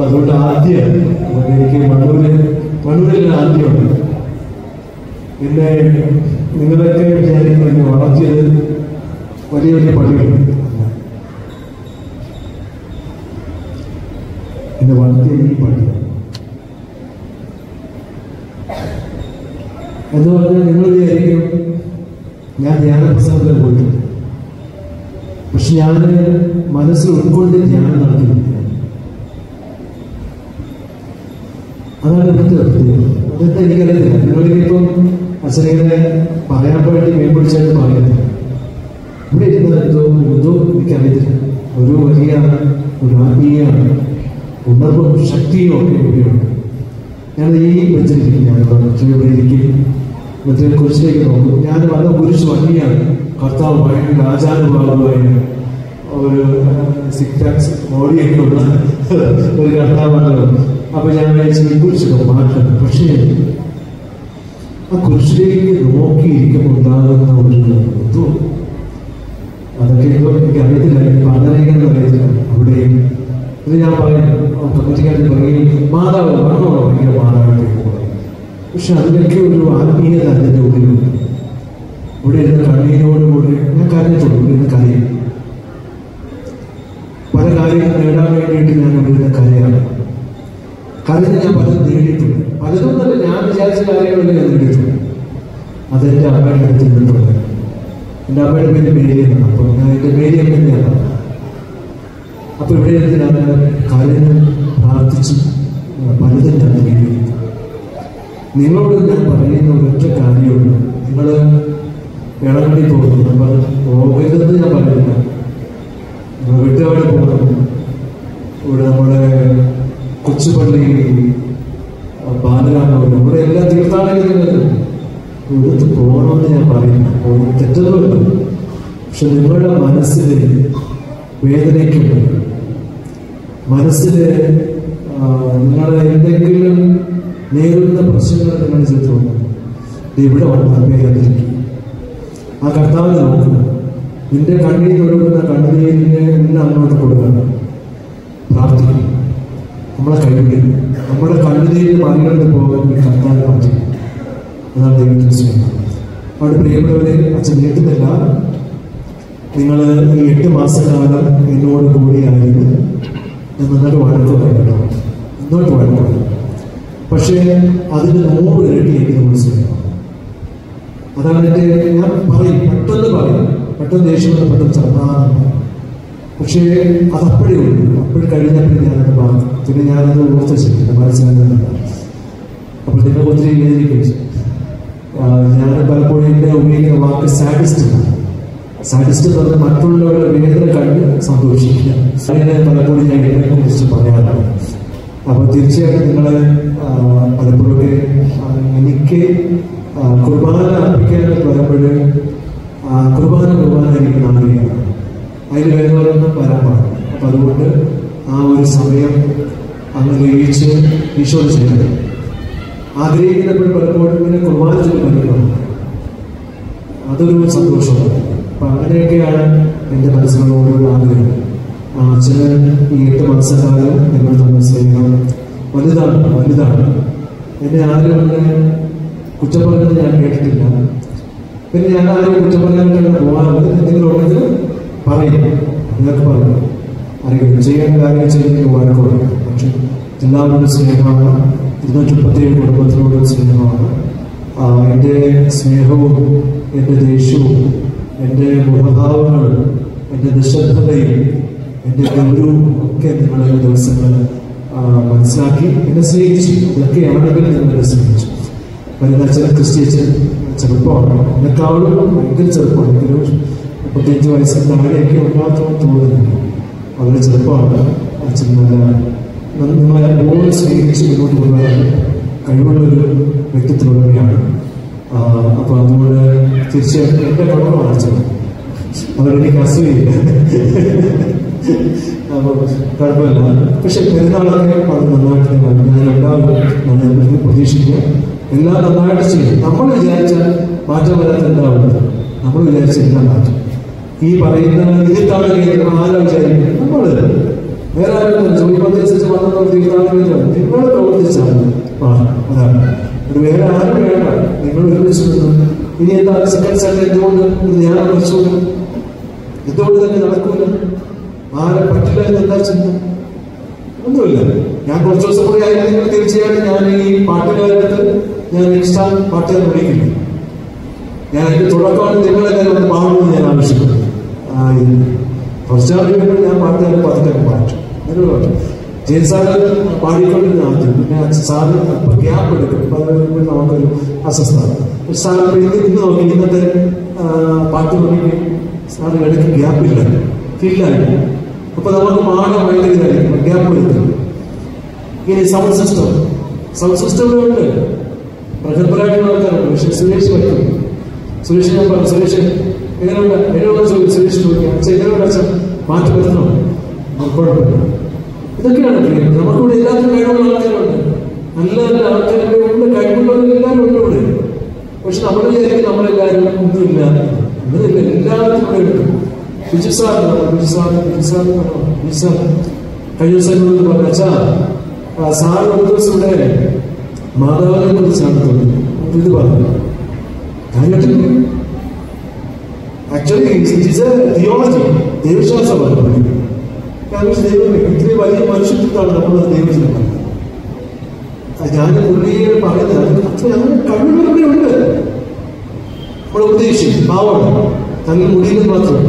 അപ്പൊ അതുകൊണ്ട് ആദ്യം അപ്പൊ എനിക്ക് മണ്ണൂര് മണ്ണൂരിൽ ആദ്യമുണ്ട് പിന്നെ നിങ്ങളൊക്കെ വിചാരിക്കും എന്നെ വളർത്തിയത് വലിയ വലിയ പള്ളികളുണ്ട് എന്നെ വളർത്തിയ ഈ പള്ളി എന്ന് പറഞ്ഞാൽ നിങ്ങൾ വിചാരിക്കും ഞാൻ ധ്യാന പ്രസംഗത്തിൽ പോയിട്ടുണ്ട് പക്ഷെ ഞാൻ മനസ്സിൽ ഉൾക്കൊണ്ട് ധ്യാനം നടത്തിയിട്ടില്ല അതാണ് ഇവിടുത്തെ പ്രത്യേകത അതെന്താ എനിക്കറിയത്തില്ല നിങ്ങളിപ്പം അച്ഛനെ പറയാൻ വേണ്ടി മേമ്പൊടിച്ചായിട്ട് പറയുന്നത് ഇവിടെ ഇരുന്ന എന്തോ എന്തോ എനിക്കറിയത്തില്ല ഒരു വലിയ ഒരു ആത്മീയ ഉണർവും ശക്തിയും ഒക്കെ ഇവിടെയുണ്ട് ഞാൻ ഈ വെച്ചിരിക്കും ഞാൻ ഇവിടെ ഇരിക്കും മറ്റേ കുരിശിലേക്ക് നോക്കും ഞാൻ വന്ന കുരിശ് വണ്ടിയാണ് കർത്താവ് ഭയങ്കര ആചാരഭാഗമായ ഒരു സിക്സ് പാക്സ് ബോഡിയൊക്കെ ഉള്ള ഒരു കർത്താവാണല്ലോ അപ്പൊ ഞാൻ വിചാരിച്ചു ഈ കുരിശൊക്കെ മാറ്റണം പക്ഷേ ആ കുരിശിലേക്ക് നോക്കിയിരിക്കുമ്പോൾ ഉണ്ടാകുന്ന ഒരു എന്തോ അതൊക്കെ എന്തോ എനിക്ക് അറിയത്തില്ല എനിക്ക് പറഞ്ഞറിയിക്കാൻ അറിയത്തില്ല അവിടെ ഇത് ഞാൻ പറയും കമ്മിറ്റിക്കാരിൽ പറയും മാതാവ് പറഞ്ഞോ ഭയങ്കര മാതാവിലേക്ക് പറയും പക്ഷെ അതിലൊക്കെ ഒരു ആത്മീയത അതിൻ്റെ ഉള്ളിലുണ്ട് ഇവിടെ ഇരുന്ന് കണ്ണീരോടുകൂടി ഞാൻ കരഞ്ഞിട്ടുണ്ട് ഇവിടെ ഇരുന്ന് കരയും പല കാര്യങ്ങൾ നേടാൻ വേണ്ടിയിട്ട് ഞാൻ ഇവിടെ ഇരുന്ന് കരയാണ് കരഞ്ഞ് ഞാൻ പലതും നേടിയിട്ടുണ്ട് പലതും തന്നെ ഞാൻ വിചാരിച്ച കാര്യങ്ങളൊക്കെ ഞാൻ നേടിയിട്ടുണ്ട് അതെൻ്റെ അമ്മയുടെ അടുത്ത് നിന്നിട്ടുണ്ട് എൻ്റെ അമ്മയുടെ പേര് മേരി എന്നാണ് അപ്പോൾ ഞാൻ എൻ്റെ മേരി അമ്മയാണ് അപ്പൊ ഇവിടെ ഇരുന്ന് ഞാൻ കരഞ്ഞ് പ്രാർത്ഥിച്ച് പലതും ഞാൻ നേടിയിട്ടുണ്ട് നിങ്ങളോട് ഞാൻ പറയുന്ന ഒരൊറ്റ കാര്യമുണ്ട് നിങ്ങൾ ഇളകടി പോകുന്നു നമ്മൾ പോകരുതെന്ന് ഞാൻ പറയുന്നില്ല വീട്ടുകാട് പോകണം ഇവിടെ നമ്മുടെ കൊച്ചുപള്ളി ബാലരാമപുരം ഇവിടെ എല്ലാ തീർത്ഥാടകരും ഇവിടുത്തെ പോകണമെന്ന് ഞാൻ പറയുന്നു പോകുന്നത് തെറ്റൊന്നുമില്ല പക്ഷെ നിങ്ങളുടെ മനസ്സിൽ വേദനയ്ക്കുണ്ട് മനസ്സിൽ നിങ്ങളുടെ എന്തെങ്കിലും നേരിടുന്ന പ്രശ്നങ്ങൾ നിങ്ങളുടെ ജീവിതത്തിൽ ഇവിടെ വന്ന് അഭ്യർത്ഥിക്കും ആ കർത്താവിനെ നോക്കുക നിന്റെ കണ്ണീർ ഒഴുകുന്ന കണ്ണീരിനെ നിന്നെ അങ്ങോട്ട് കൊടുക്കണം പ്രാർത്ഥിക്കും നമ്മളെ കൈവിടും നമ്മുടെ കണ്ണുനീരിൽ മറികടന്ന് പോകാൻ ഈ കർത്താവിനെ പറ്റും അതാണ് ദൈവത്തിന് സ്നേഹം അവിടെ പ്രിയപ്പെട്ടവരെ അച്ഛൻ നീട്ടുന്നില്ല നിങ്ങൾ ഈ എട്ട് മാസക്കാലം എന്നോട് കൂടിയായിരുന്നു ഞാൻ നന്നായിട്ട് വഴക്കുമായി കേട്ടോ നന്നായിട്ട് വഴക്കുമായി പക്ഷേ അതിന് നൂറ് ഇരട്ടി എനിക്ക് നമ്മൾ സ്നേഹം അതാണ് എൻ്റെ ഞാൻ പറയും പെട്ടെന്ന് പറയും പെട്ടെന്ന് ദേഷ്യം വന്ന് പെട്ടെന്ന് സമാധാനം പക്ഷേ അത് അപ്പോഴേ ഉള്ളൂ അപ്പോൾ കഴിഞ്ഞപ്പോൾ ഞാനത് പറഞ്ഞു പിന്നെ ഞാനത് ഓർത്ത് വെച്ചിട്ടില്ല മനസ്സിലാകുന്നില്ല അപ്പോൾ നിങ്ങൾ ഒത്തിരി വേദനിക്കും ഞാൻ പലപ്പോഴും എൻ്റെ ഉപയോഗിക്കുന്ന വാക്ക് സാഡിസ്റ്റ് സാഡിസ്റ്റ് എന്ന് പറഞ്ഞാൽ മറ്റുള്ളവരുടെ വേദന കണ്ട് സന്തോഷിക്കുക അങ്ങനെ പലപ്പോഴും ഞാൻ ഇതിനെ കുറിച്ച് പറയാറുണ്ട് അപ്പോൾ തീർച്ചയായിട്ടും നിങ്ങൾ പലപ്പോഴൊക്കെ എനിക്ക് കുർബാന അർപ്പിക്കാൻ വരുമ്പോൾ കുർബാന കുർബാന എനിക്ക് ആഗ്രഹിക്കണം അതിൽ വേറൊന്നും വരാൻ പാടില്ല അപ്പം അതുകൊണ്ട് ആ ഒരു സമയം അങ്ങ് ഗ്രഹിച്ച് ഈശോ ചെയ്യണം ആഗ്രഹിക്കുന്നപ്പോൾ പലപ്പോഴും ഇങ്ങനെ കുർബാന ചൊല്ലി പഠിക്കണം അതൊരു സന്തോഷമാണ് അപ്പം അങ്ങനെയൊക്കെയാണ് എൻ്റെ മനസ്സിലുള്ള ആഗ്രഹം ആ അച്ഛന് ഈ എട്ട് മാസക്കാലം നിങ്ങൾ തമ്മിൽ സ്നേഹം വലുതാണ് വലുതാണ് എന്നെ ആരും അങ്ങനെ കുറ്റം പറയുന്നത് ഞാൻ കേട്ടിട്ടില്ല പിന്നെ ഞാൻ ആരും കുറ്റം പറയാനായിട്ട് പോകാറുണ്ട് എന്തെങ്കിലും ഉണ്ടെങ്കിൽ പറയും നിങ്ങൾക്ക് പറയും അറിയാം ചെയ്യേണ്ട കാര്യം ചെയ്തെങ്കിൽ വഴക്കുണ്ട് പക്ഷെ എല്ലാവരോടും സ്നേഹമാണ് ഇരുന്നൂറ്റി മുപ്പത്തേഴ് കുടുംബത്തിനോടും സ്നേഹമാണ് ആ, എൻ്റെ സ്നേഹവും എൻ്റെ ദേഷ്യവും എൻ്റെ മുഖഭാവങ്ങളും എൻ്റെ നിശബ്ദതയും എൻ്റെ ഗൗരവവും ഒക്കെ നിങ്ങൾ ഈ ദിവസങ്ങൾ ആ, മനസ്സിലാക്കി എന്നെ സ്നേഹിച്ചു ഇതൊക്കെയാണെങ്കിൽ നിങ്ങൾ എന്നെ സ്നേഹിച്ചു വരുന്ന ചില ക്രിസ്ത്യൻ ചെറുപ്പമാണ് എന്നെക്കാളും ഭയങ്കര ചെറുപ്പമാണ് എനിക്കൊരു മുപ്പത്തിയഞ്ച് വയസ്സിന് താഴെയൊക്കെ ഉണ്ടാകത്തോളം തോന്നുന്നുണ്ട് വളരെ ചെറുപ്പമാണ് അച്ഛൻ നല്ല നിങ്ങളെ എപ്പോഴും സ്നേഹിച്ച് മുന്നോട്ട് കൊണ്ടുവരാൻ കഴിവുള്ളൊരു വ്യക്തിത്വമുള്ളവയാണ് അപ്പോൾ അതുകൊണ്ട് തീർച്ചയായിട്ടും എൻ്റെ ഗുണമാണ് അച്ഛൻ അതുകൊണ്ട് എനിക്ക് അസൂയില്ല അപ്പോൾ കുഴപ്പമില്ല പക്ഷെ പെരുന്നാളൊക്കെ വളരെ നന്നായിട്ട് നിങ്ങൾ ഞാൻ ഉണ്ടാവും നന്നായി പ്രതീക്ഷിക്കുക എല്ലാം നന്നായിട്ട് ചെയ്യും നമ്മൾ വിചാരിച്ചാൽ മാറ്റം വരാത്ത എന്താവുന്നത് നമ്മൾ വിചാരിച്ച എല്ലാം മാറ്റം ഈ പറയുന്ന ഇതിൽ താഴെ ആരാ വിചാരിക്കുന്നത് നമ്മൾ വേറെ ആരും ജോലി പ്രദേശത്ത് വന്നെന്ന് നമ്മൾ തീർത്ഥാടനം നിങ്ങൾ പ്രവർത്തിച്ചാൽ മാറും അതാണ് അത് വേറെ ആരും വേണ്ട നിങ്ങൾ ഒരുമിച്ച് നിന്ന് ഇനി എന്താ സെക്കൻഡ് സൺഡേ എന്തുകൊണ്ട് ഇത് ഞാൻ വിളിച്ചുകൊണ്ട് എന്തുകൊണ്ട് തന്നെ നടക്കൂല ആരെ പറ്റില്ല എന്ന് എന്താ ചിന്ത ഒന്നുമില്ല ഞാൻ കുറച്ച് ദിവസം കൂടി ആയിരുന്നെങ്കിൽ തീർച്ചയായിട്ടും ഞാൻ ഈ പാട്ടുകാരടുത്ത് ഞാൻ എക്സ്ട്രാ പാട്ടുകാർ വിളിക്കില്ല ഞാൻ അതിന്റെ തുടക്കമാണ് നിങ്ങളെല്ലാവരും ഒന്ന് പാടണമെന്ന് ഞാൻ ആവശ്യപ്പെട്ടു ആ ഇത് കുറച്ചാൾ കഴിയുമ്പോൾ ഞാൻ പാട്ടുകാരെ പതുക്കെ പാട്ടു അങ്ങനെ പാട്ടു ജയൻ സാറ് പാടിക്കൊണ്ടിരുന്ന ആദ്യം പിന്നെ സാറ് അല്പം ഗ്യാപ്പ് എടുക്കും അപ്പൊ അത് കഴിയുമ്പോൾ നമുക്കൊരു അസ്വസ്ഥത സാർ ഇന്ന് ഇന്ന് നോക്കി ഇന്നത്തെ ആ, പാട്ട് നോക്കി സാറ് ഇടയ്ക്ക് ഗ്യാപ്പില്ല ഫില്ലായി അപ്പൊ നമുക്ക് പാടാൻ ഭയങ്കര ഇതായിരിക്കും ഗ്യാപ്പ് എടുക്കും ഇനി സൗണ്ട് സിസ്റ്റം സൗണ്ട് സിസ്റ്റം ഉണ്ട് പ്രഗത്ഭരായിട്ടുള്ള ആൾക്കാരുണ്ട് പക്ഷെ സുരേഷ് പറ്റും സുരേഷ് ഞാൻ പറഞ്ഞു സുരേഷ് എങ്ങനെയുണ്ട് എങ്ങനെയുള്ള സുരേഷ് ചോദിക്കാം അച്ഛൻ എങ്ങനെയുണ്ട് അച്ഛൻ മാറ്റി പറ്റണം കുഴപ്പമില്ല ഇതൊക്കെയാണ് പ്രിയം നമുക്കിവിടെ എല്ലാത്തിനും കഴിവുള്ള ആൾക്കാരുണ്ട് നല്ല നല്ല ആൾക്കാരുടെ ഉണ്ട് കഴിവുള്ളവരെല്ലാവരും ഉണ്ട് ഇവിടെ പക്ഷെ നമ്മൾ വിചാരിക്കും നമ്മളെല്ലാവരും ഒന്നുമില്ല അങ്ങനെയില്ല എല്ലാവരും ഇവിടെ ഉണ്ട് Biju sir Biju sir Biju sir Biju sir കഴിഞ്ഞ ദിവസം എന്നോട് പറഞ്ഞു അച്ഛാ ആ, സാർ ഒരു ദിവസം ഇവിടെ മാതാവിനെ കുറിച്ചാണ് തോന്നുന്നത് അപ്പൊ ഇത് പറഞ്ഞു ഞാൻ കേട്ടില്ല actually it is a theology ദൈവശാസ്ത്രമാണ് കാരണം ദൈവം ഇത്രയും വലിയ മനുഷ്യത്വത്താണ് നമ്മൾ ദൈവത്തിന് ഞാൻ പുള്ളിയെ പറയുന്നത് അത്ര അങ്ങനെ കഴിവുകളൊക്കെ ഉണ്ട് നമ്മൾ ഉപദേശിക്കും പാവമാണ് നല്ല മുടിയിൽ മാത്രം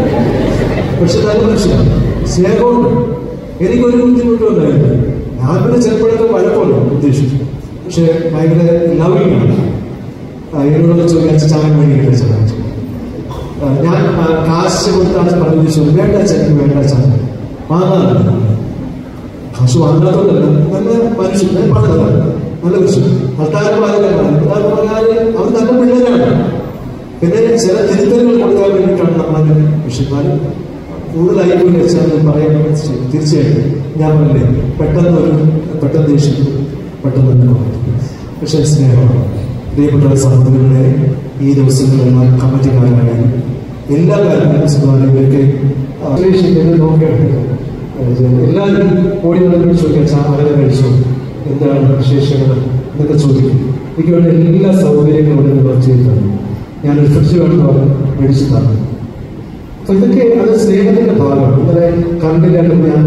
പക്ഷെ നല്ല മനുഷ്യനാണ് സ്നേഹമുണ്ട് എനിക്കൊരു ബുദ്ധിമുട്ടും ഉണ്ടായില്ല ഞാൻ പിന്നെ ചിലപ്പോഴൊക്കെ വഴക്കമല്ലോ ഉദ്ദേശിച്ചു പക്ഷെ ഭയങ്കര ലവിങ് ആണ് ആ, എന്നോട് ചോദിക്കാൻ ചായ വേണ്ടി ചായ ആ, ഞാൻ ആ, കാശ് കൊടുത്താണ് പറഞ്ഞു ചോദിച്ചു വേണ്ട ചെക്ക് വേണ്ട ചായ വാങ്ങാറില്ല കാശ് വാങ്ങാത്തതല്ല നല്ല മനുഷ്യൻ ഞാൻ പറഞ്ഞതാണ് നല്ല മനുഷ്യൻ ഭർത്താവ് പറഞ്ഞാൽ ഭർത്താവ് പറഞ്ഞാൽ അവർ നല്ല പിള്ളേരാണ് പിന്നെ ചില തിരുത്തലുകൾ കൊടുക്കാൻ വേണ്ടിയിട്ടാണ് നമ്മൾ വിഷയന്മാരും കൂടുതലായി പോയി വെച്ചാൽ പറയാൻ തീർച്ചയായും- തീർച്ചയായിട്ടും ഞാൻ പറഞ്ഞില്ലേ പെട്ടെന്ന് ഒരു പെട്ടെന്ന് ദേഷ്യം പെട്ടെന്ന് തന്നെ കുറയും. പക്ഷേ സ്നേഹമാണ് പ്രിയപ്പെട്ട സഹോദരങ്ങളെ ഈ ദിവസങ്ങളെല്ലാം കമ്മിറ്റിക്കാരായാലും എല്ലാ കാര്യങ്ങളും ഇവരൊക്കെ നോക്കുകയാണ് എല്ലാവരും ഓടി വന്നിട്ട് ചോദിക്കാം ചാമര കഴിച്ചു എന്താണ് വിശേഷങ്ങൾ എന്നൊക്കെ ചോദിക്കും എനിക്ക് വേണ്ട എല്ലാ സൗകര്യങ്ങളും ഇവിടെ നിന്ന് ചെയ്തു തന്നു ഞാൻ ഫ്രിഡ്ജ് വേണമെന്ന് പറഞ്ഞ് മേടിച്ചു തന്നു അപ്പൊ ഇതൊക്കെ അത് സ്നേഹത്തിന്റെ ഭാഗമാണ് ഇന്നലെ കറണ്ടില്ലാണ്ട് ഞാൻ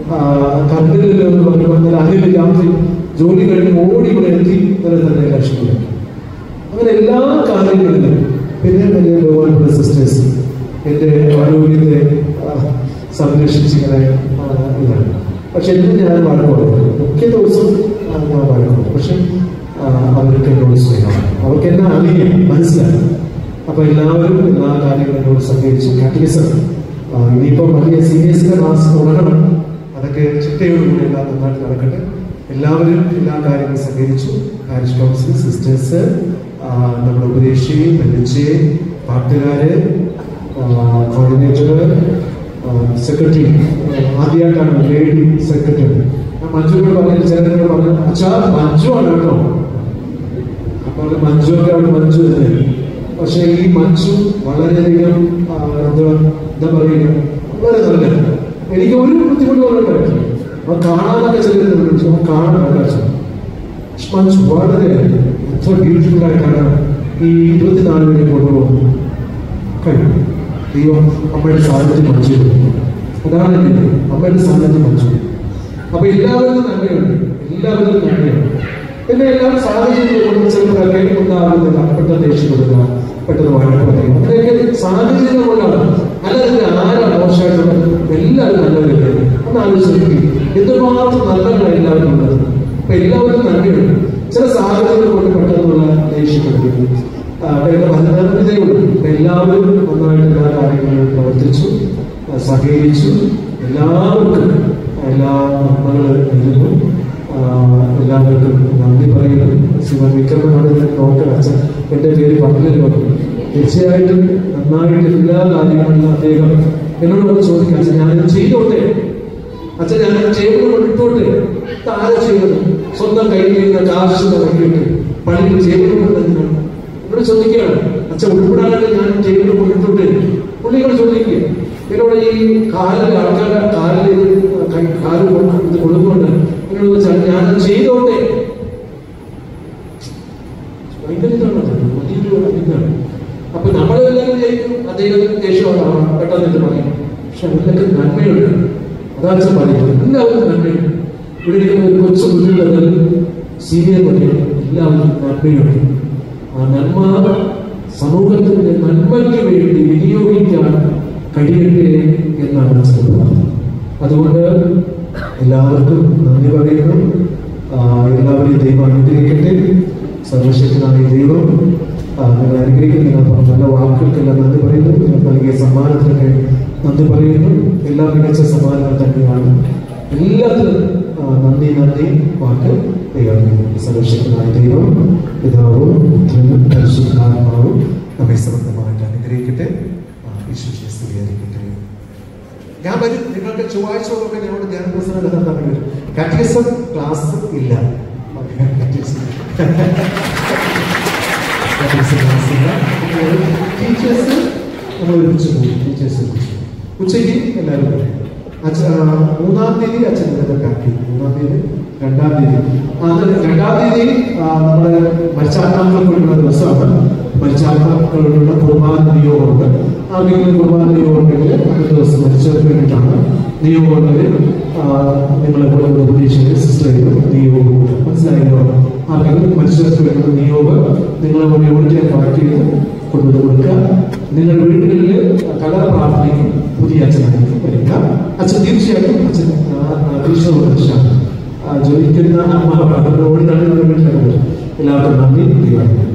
കറണ്ടിൽ പറഞ്ഞപ്പോൾ ഇന്നലെ അനിൽ രാത്രി ജോലി കഴിഞ്ഞ് ഓടി ഇവിടെ എത്തി ഇന്നലെ തന്നെ ലക്ഷ്യമില്ലാക്കി അങ്ങനെ എല്ലാ കാര്യങ്ങളിലും പിന്നെ വലിയ ബഹുമാനപ്പെട്ട സിസ്റ്റേഴ്സ് എൻ്റെ ആരോഗ്യത്തെ ആ, സംരക്ഷിച്ചിങ്ങനെ ആ, ഇതാണ് പക്ഷെ എന്നും ഞാൻ വഴക്കുണ്ട് മുഖ്യ ദിവസം ആ, ഞാൻ വഴക്കുണ്ട് പക്ഷെ ആ, അവർക്ക് എന്നോട് സ്നേഹമാണ് അവർക്ക് എന്നെ അറിയാം മനസ്സിലായി അപ്പൊ എല്ലാവരും എല്ലാ കാര്യങ്ങളും എന്നോട് സഹകരിച്ചു കാറ്റഗിസം ഇനിയിപ്പോൾ വലിയ സീനിയേഴ്സിന്റെ ക്ലാസ് തുടങ്ങണം അതൊക്കെ ചിട്ടയോടുകൂടി എല്ലാം നന്നായിട്ട് നടക്കട്ടെ എല്ലാവരും എല്ലാ കാര്യങ്ങളും സഹകരിച്ചു പാരിഷ് കൗൺസിൽ സിസ്റ്റേഴ്സ് നമ്മുടെ ഉപദേശി ബെഞ്ച് പാട്ടുകാര് കോർഡിനേറ്റർ സെക്രട്ടറി ആദ്യമായിട്ടാണ് ലേഡി സെക്രട്ടറി മഞ്ജുവിനോട് പറഞ്ഞ ചിലരോട് പറഞ്ഞു അച്ഛാ മഞ്ജു ആണ് കേട്ടോ അപ്പോൾ മഞ്ജു ഒക്കെ അവിടെ മഞ്ജു തന്നെ പക്ഷെ ഈ മഞ്ജു വളരെയധികം ആ, എന്താ എന്താ പറയുക വളരെ നല്ല എനിക്ക് ഒരു ബുദ്ധിമുട്ട് പറയാൻ അവ കാണാനൊക്കെ ചെല്ലുന്നുണ്ട് അവ കാണാൻ അവകാശം മഞ്ജു വളരെ എത്ര ബ്യൂട്ടിഫുൾ ആയിട്ടാണ് ഈ ഇരുപത്തിനാല് വരെ കൊണ്ടുപോകുന്നത് കഴിയും ദൈവം അമ്മയുടെ സാന്നിധ്യം മഞ്ജു അതാണ് എൻ്റെ ഇത്. അമ്മയുടെ സാന്നിധ്യം മഞ്ജു അപ്പൊ എല്ലാവരും നന്മയുണ്ട് എല്ലാവരും നന്മയുണ്ട് പിന്നെ എല്ലാം സാഹചര്യം ചിലപ്പോഴൊക്കെ ഉണ്ടാകുന്നില്ല പെട്ടെന്ന് ദേഷ്യം കൊടുക്കുക പെട്ടെന്ന് വഴക്ക് പറയുക അങ്ങനെയൊക്കെ സാഹചര്യം കൊണ്ടാണ് അല്ലാതെ ആരാണ് മോശമായിട്ടുള്ളത് എല്ലാവരും നല്ലവരല്ലേ ഒന്ന് ആലോചിക്കും എന്തുമാത്രം നല്ലതാണ് എല്ലാവരും ഉള്ളത് അപ്പൊ എല്ലാവരും നന്മയുണ്ട് ചില സാഹചര്യങ്ങൾ കൊണ്ട് പെട്ടെന്നുള്ള ദേഷ്യപ്പെടുകയും നന്മതയുള്ളൂ എല്ലാവരും നന്നായിട്ട് എല്ലാ കാര്യങ്ങളും പ്രവർത്തിച്ചു ആ, സഹകരിച്ചു എല്ലാവർക്കും എല്ലാ നന്മകൾ നൽകുന്നു ആ, എല്ലാവർക്കും നന്ദി പറയുന്നു ശിവൻ വിക്രമനാണ് നോക്കണം അച്ഛൻ എൻ്റെ പേര് പറഞ്ഞല്ലോ തീർച്ചയായിട്ടും നന്നായിട്ട് എല്ലാ കാര്യങ്ങളിലും അദ്ദേഹം എന്നോട് ഒന്ന് ചോദിക്കാം അച്ഛൻ ഞാനിത് ചെയ്തോട്ടെ അച്ഛൻ ഞാൻ ടേബിൾ കൊണ്ടിട്ടോട്ടെ ഇത് ആരാ ചെയ്യുന്നത് സ്വന്തം കയ്യിൽ നിന്ന് കാശ് തുടങ്ങിയിട്ട് പള്ളിയിൽ ടേബിൾ കൊണ്ടെന്തിനാണ് എന്നോട് ചോദിക്കുകയാണ് അച്ഛൻ ഉൾപ്പെടാനായിട്ട് ഞാൻ ടേബിൾ കൊണ്ടിട്ടോട്ടെ പുള്ളിയോട് ചോദിക്കുക എന്നോട് ഈ കാലിൽ ആൾക്കാരുടെ കാലിൽ ഇത് കൈ- കാല് കൊണ്ട് ഇത് കൊടുക്കുന്നുണ്ട് എന്ന് പറയും പക്ഷെ അതിലൊക്കെ നന്മയുണ്ട് അതാ അച്ഛൻ പറയുന്നത് എല്ലാവർക്കും നന്മയുണ്ട് ഇവിടെ ഇരിക്കുന്ന ഒരു കൊച്ചു കുട്ടികൾ സീനിയർ പറയും എല്ലാവർക്കും നന്മയുണ്ട് ആ നന്മ സമൂഹത്തിന്റെ നന്മയ്ക്ക് വേണ്ടി വിനിയോഗിക്കാൻ കഴിയട്ടെ എന്നാണ് മനസ്സിലാക്കുന്നത് അതുകൊണ്ട് എല്ലാവർക്കും നന്ദി പറയുന്നു ആ, എല്ലാവരെയും ദൈവം അനുഗ്രഹിക്കട്ടെ സർവശക്തനായ ദൈവം ആ, നിങ്ങളെ അനുഗ്രഹിക്കുന്ന നിങ്ങൾ പറഞ്ഞ നല്ല വാക്കുകൾക്കെല്ലാം നന്ദി പറയുന്നു നിങ്ങൾ നൽകിയ സമ്മാനത്തിനൊക്കെ നന്ദി പറയുന്നു എല്ലാ മികച്ച സമ്മാനങ്ങൾ തന്നെയാണ് എല്ലാത്തിനും ആ, നന്ദി നന്ദി വാക്ക് ദൈവം സർവശക്തനായ ദൈവം പിതാവും പുത്രനും പരിശുദ്ധാത്മാവും നമ്മെ സമൃദ്ധമായിട്ട് അനുഗ്രഹിക്കട്ടെ ആ, ഈശോയെ സ്തുതിയായിരിക്കട്ടെ ഞാൻ വരും നിങ്ങൾക്ക് ചൊവ്വാഴ്ച ഒക്കെ ഞങ്ങളുടെ ധ്യാന പ്രസംഗം നടത്താൻ വരും കാറ്റഗറിസം ക്ലാസ് ഇല്ല ക്ലാസ് ഇല്ല ടീച്ചേഴ്സ് നമ്മൾ ഒരുമിച്ച് പോകും ടീച്ചേഴ്സ് ഒരുമിച്ച് പോകും. ഉച്ചയ്ക്ക് എല്ലാവരും വരും അച്ഛ ആ, മൂന്നാം തീയതി അച്ഛൻ ഇന്നത്തെ പാക്ക് ചെയ്യും മൂന്നാം തീയതി രണ്ടാം തീയതി അത് രണ്ടാം തീയതി ആ, നമ്മുടെ മരിച്ചാത്മാക്കൾക്കുള്ള ദിവസമാണ് മരിച്ചാത്മാക്കളുള്ള കുർബാന നിയോഗമുണ്ട് ആർക്കെങ്കിലും കുർബാന നിയോഗം ഉണ്ടെങ്കിൽ അടുത്ത ദിവസം മരിച്ചവർക്ക് വേണ്ടിയിട്ടാണ് നിയോഗമുള്ളവർ നിങ്ങളെ കൂടെ കൂടെ ഉപദേശിച്ച് സിസ്റ്റർ ചെയ്ത് നിയോഗം കൊടുക്കുക. മനസ്സിലായല്ലോ ആർക്കെങ്കിലും മരിച്ചവർക്ക് വേണ്ട നിയോഗം നിങ്ങളെ കൂടെ യൂണിറ്റ് പാക്ക് ചെയ്ത് കൊണ്ടുവന്ന് കൊടുക്കുക നിങ്ങളുടെ വീടുകളിൽ കലർ പ്രാർത്ഥനയ്ക്കും പുതിയ അച്ഛനായിരിക്കും വരിക അച്ഛൻ തീർച്ചയായിട്ടും അച്ഛൻ തീർച്ചയായിട്ടും ജോലിക്കുന്ന അമ്മ ഓടി തള്ളിയുള്ള വീട്ടിലൊക്കെ വരും. എല്ലാവർക്കും നന്ദി ദൈവം